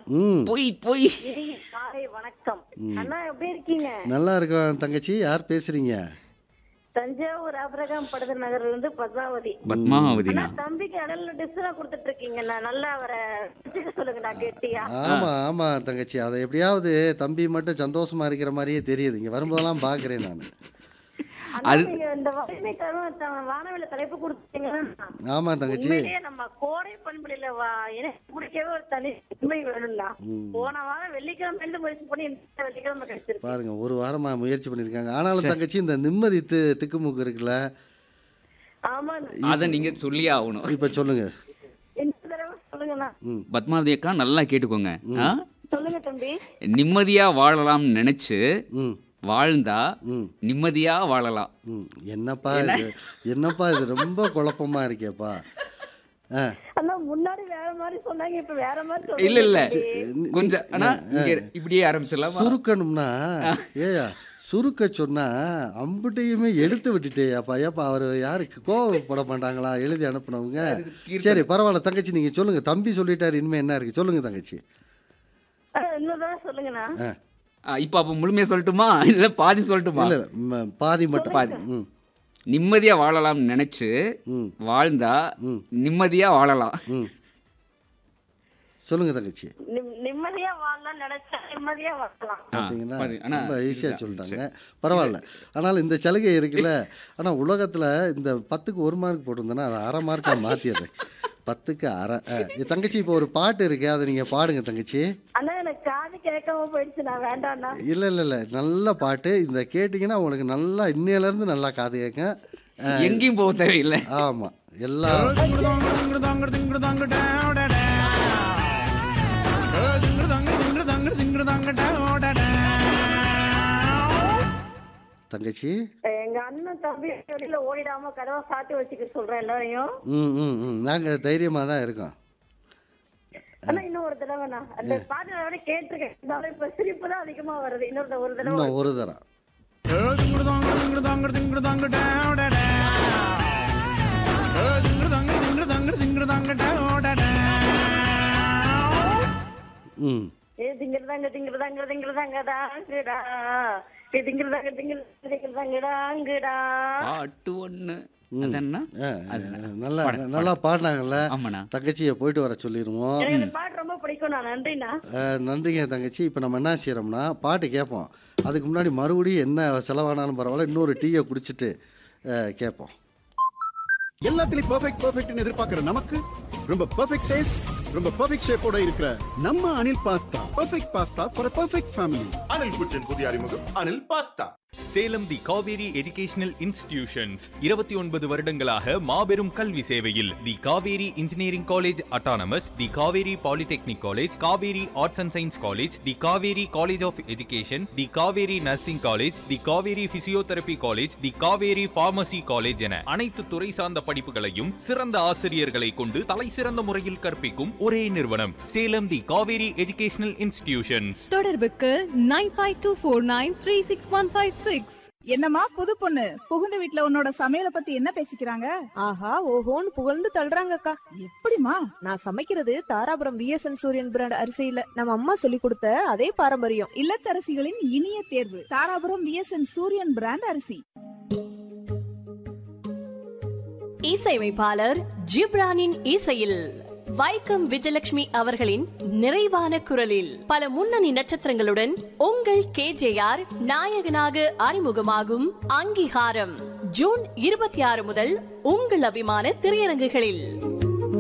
ம் பொய் பொய் இனிய காலை வணக்கம் அண்ணா எப்படி இருக்கீங்க நல்லா இருக்கோம் தங்கச்சி யார் பேசுறீங்க தஞ்சாவூர் அபிரகாம் படுத நகர்ல இருந்து பத்மாவதி பத்மாவதினா அண்ணா தம்பிக்கு அடல்ல டிஸ்னா கொடுத்துட்டு இருக்கீங்கண்ணா நல்லா அவரை வச்சுக்க சொல்லுங்கண்ணா கெட்டியா ஆமா ஆமா தங்கச்சி அதை எப்படியாவது தம்பி மட்டும் சந்தோஷமா இருக்கிற மாதிரியே தெரியுது இங்க வரும்போதெல்லாம் பாக்குறேன் நான் அண்ணா நீங்க இந்த வலிமை தரும் த- வானவில தலைப்பு கொடுத்தீங்கன்னா ஆமா தங்கச்சி உண்மையிலேயே நம்ம கோடை பண்புல எனக்கு பிடிக்கவே ஒரு தனி உண்மை வேணும்னா போன வாரம் வெள்ளிக்கிழமை இருந்து முயற்சி பண்ணி இந்த வெள்ளிக்கிழமை கிடைச்சிருக்கு பாருங்க ஒரு வாரமா முயற்சி பண்ணிருக்காங்க ஆனாலும் தங்கச்சி இந்த நிம்மதி தி திக்குமுக்கு இருக்குல்ல ஆமா அதை நீங்க சொல்லியே ஆகணும் இப்ப சொல்லுங்க இந்த தடவை சொல்லுங்கண்ணா பத்மாவதி அக்கா நல்லா கேட்டுக்கோங்க ஆ? சொல்லுங்க தம்பி நிம்மதியா வாழலாம் நினைச்சு ம் வாழ்ந்தா ம் நிம்மதியா வாழலாம் ம் என்னப்பா இது என்னப்பா இது ரொம்ப குழப்பமா இருக்கேப்பா ஆ அண்ணா முன்னாடி வேற மாதிரி சொன்னாங்க இப்ப வேற மாதிரி இல்ல இல்ல சொல்லுங்க கொஞ்சம் ஆனா இங்க இப்படியே ஆரம்பிச்சிடலாமா சுருக்கணும்னா ஏயா சுருக்க சொன்னா அம்புட்டையுமே எடுத்து விட்டுட்டேயாப்பா ஏப்பா அவர் யாருக்கு கோவப்பட மாட்டாங்களா எழுதி அனுப்புனவங்க சரி பரவாயில்ல தங்கச்சி நீங்க சொல்லுங்க தம்பி சொல்லிட்டாரு இனிமே என்ன இருக்கு சொல்லுங்க தங்கச்சி அண்ணா, இன்னொரு தடவை சொல்லுங்கண்ணா ஆ ஆ, இப்ப அப்ப முழுமையா சொல்லட்டுமா இல்ல பாதி சொல்லட்டுமா இல்ல ம- பாதி மட்டும் பாதி ம் நிம்மதியா வாழலாம் நினைச்சு ம் வாழ்ந்தா நிம்மதியா வாழலாம் ம் சொல்லுங்க தங்கச்சி நிம்- நிம்மதியா வாழலாம் நினைச்சா நிம்மதியா வாழலாம் ஆ, பார்த்தீங்களா பாதி. ஆனா ரொம்ப ஈஸியாக சொல்லிட்டாங்க பரவாயில்ல ஆனாலும் இந்த சலுகை இருக்குல்ல ஆனால் உலகத்தில் இந்த பத்துக்கு ஒரு மார்க் போட்டிருந்தேன்னா அதை அரை மார்க்காக மாற்றிடுறேன் பத்துக்கு அரை ஆ, என் தங்கச்சி இப்போ ஒரு பாட்டு இருக்கு அதை நீங்கள் பாடுங்க தங்கச்சி அண்ணா எனக்கு காது கேட்காம போயிடுச்சு நான் வேண்டாம்ண்ணா இல்லை இல்லை இல்லை நல்ல பாட்டு இந்த கேட்டிங்கன்னா உங்களுக்கு நல்லா இன்னையிலேருந்து நல்லா காது கேட்க எங்கேயும் போக தேவையில்லை ஆமாம் எல்லாம் தங்கச்சி எங்க அண்ணன் தம்பி வெளியில ஓடிடாம கதவை சாத்தி வச்சுக்க சொல்றேன் எல்லாரையும் ம் ம் ம் நாங்கள் தைரியமாக தான் இருக்கோம் அண்ணா இன்னும் ஒரு தடவைண்ணா அந்த பாட்டு நான் அப்படியே கேட்டிருக்கேன் இருந்தாலும் இப்ப சிரிப்பு தான் அதிகமா வருது இன்னொரு தடவை, ஒரு தடவை இன்னும் ஒரு தரம் ம் ஏ திங்கிறதாங்க திங்கிறதாங்க திங்கிறதாங்கடாங்கடா ஏ திங்கிறதாங்க திங்கிற திங்கிறதாங்கடாங்கடா பாட்டு ஒண்ணு அது என்ன ஆ, நல்லா நல்லா பாடினாங்கல்ல ஆமாண்ணா தங்கச்சியை போயிட்டு வர சொல்லிடுவோம் எனக்கு இந்த பாட்டு ரொம்ப பிடிக்கும் நான் நன்றிண்ணா ஆ, நன்றிங்க தங்கச்சி இப்போ நம்ம என்ன செய்கிறோம்னா பாட்டு கேட்போம் அதுக்கு முன்னாடி மறுபடியும் என்ன செலவானாலும் பரவாயில்ல இன்னொரு டீயை குடிச்சிட்டு ஆ, கேட்போம் எல்லாத்துலயும் பெர்ஃபெக்ட் பெர்ஃபெக்ட்னு எதிர்பார்க்கிற நமக்கு ரொம்ப பெர்ஃபெக்ட் டேஸ்ட் ரொம்ப பெர்ஃபெக்ட் ஷேப்போட இருக்கிற நம்ம Anil pasta perfect pasta for perfect family Anil kitchen புதிய அறிமுகம் Anil pasta Salem the Kaveri educational institutions இருபத்தி ஒன்பது வருடங்களாக மாபெரும் கல்வி சேவையில் the Kaveri engineering college autonomous the Kaveri polytechnic college Kaveri arts and science college the Kaveri college of education the Kaveri nursing college the Kaveri physiotherapy college the Kaveri pharmacy college என அனைத்து துறை சார்ந்த படிப்புகளையும் சிறந்த ஆசிரியர்களை கொண்டு தலை சிறந்த முறையில் கற்பிக்கும் ஒரே நிறுவனம் Salem the Kaveri educational institutions தொடர்புக்கு nine five two four nine three six one five six என்னம்மா புது பொண்ணு புகுந்த வீட்ல உன்னோட சமையல பத்தி என்ன பேசிக்கிறாங்க ஆஹா ஓஹோன்னு புகழ்ந்து தள்ளுறாங்கக்கா எப்படிமா நான் சமைக்கிறது தாராபுரம் விஎஸ்என் சூரியன் பிராண்ட் அரிசியில நம்ம அம்மா சொல்லி கொடுத்த அதே பாரம்பரியம் இல்லத்தரசிகளின் இனிய தேர்வு தாராபுரம் விஎஸ்என் சூரியன் பிராண்ட் அரிசி இசையமைப்பாளர் ஜிப்ரானின் இசையில் வைக்கம் விஜயலட்சுமி அவர்களின் நிறைவான குரலில் பல முன்னணி நட்சத்திரங்களுடன் உங்கள் கேஜேஆர் நாயகனாக அறிமுகமாகும் அங்கீகாரம் ஜூன் இருபத்தி ஆறு முதல் உங்கள் அபிமான திரையரங்குகளில்